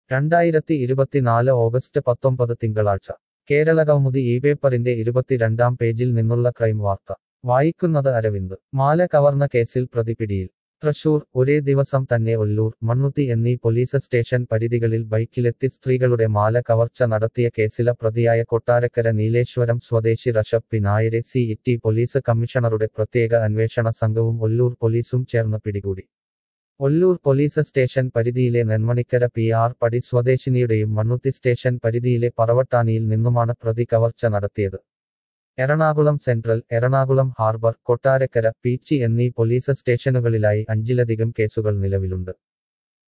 രണ്ടായിരത്തി ഇരുപത്തിനാല് ഓഗസ്റ്റ് പത്തൊമ്പത് തിങ്കളാഴ്ച കേരളകൗമുദി ഈ പേപ്പറിന്റെ ഇരുപത്തിരണ്ടാം പേജിൽ നിന്നുള്ള ക്രൈം വാർത്ത വായിക്കുന്നത് അരവിന്ദ് മാല കവർന്ന കേസിൽ പ്രതി പിടിയിൽ തൃശൂർ ഒരേ ദിവസം തന്നെ ഒല്ലൂർ മണ്ണുത്തി എന്നീ പോലീസ് സ്റ്റേഷൻ പരിധികളിൽ ബൈക്കിലെത്തി സ്ത്രീകളുടെ മാല കവർച്ച നടത്തിയ കേസിലെ പ്രതിയായ കൊട്ടാരക്കര നീലേശ്വരം സ്വദേശി റഷബ് പി നായരെ സി ഇറ്റി പോലീസ് കമ്മീഷണറുടെ പ്രത്യേക അന്വേഷണ സംഘവും ഒല്ലൂർ പോലീസും ചേർന്ന് പിടികൂടി ഒല്ലൂർ പോലീസ് സ്റ്റേഷൻ പരിധിയിലെ നെന്മണിക്കര പി ആർ പടി സ്വദേശിനിയുടെയും മണ്ണുത്തി സ്റ്റേഷൻ പരിധിയിലെ പറവട്ടാനിയിൽ നിന്നുമാണ് പ്രതി കവർച്ച നടത്തിയത് എറണാകുളം സെൻട്രൽ എറണാകുളം ഹാർബർ കൊട്ടാരക്കര പീച്ചി എന്നീ പോലീസ് സ്റ്റേഷനുകളിലായി അഞ്ചിലധികം കേസുകൾ നിലവിലുണ്ട്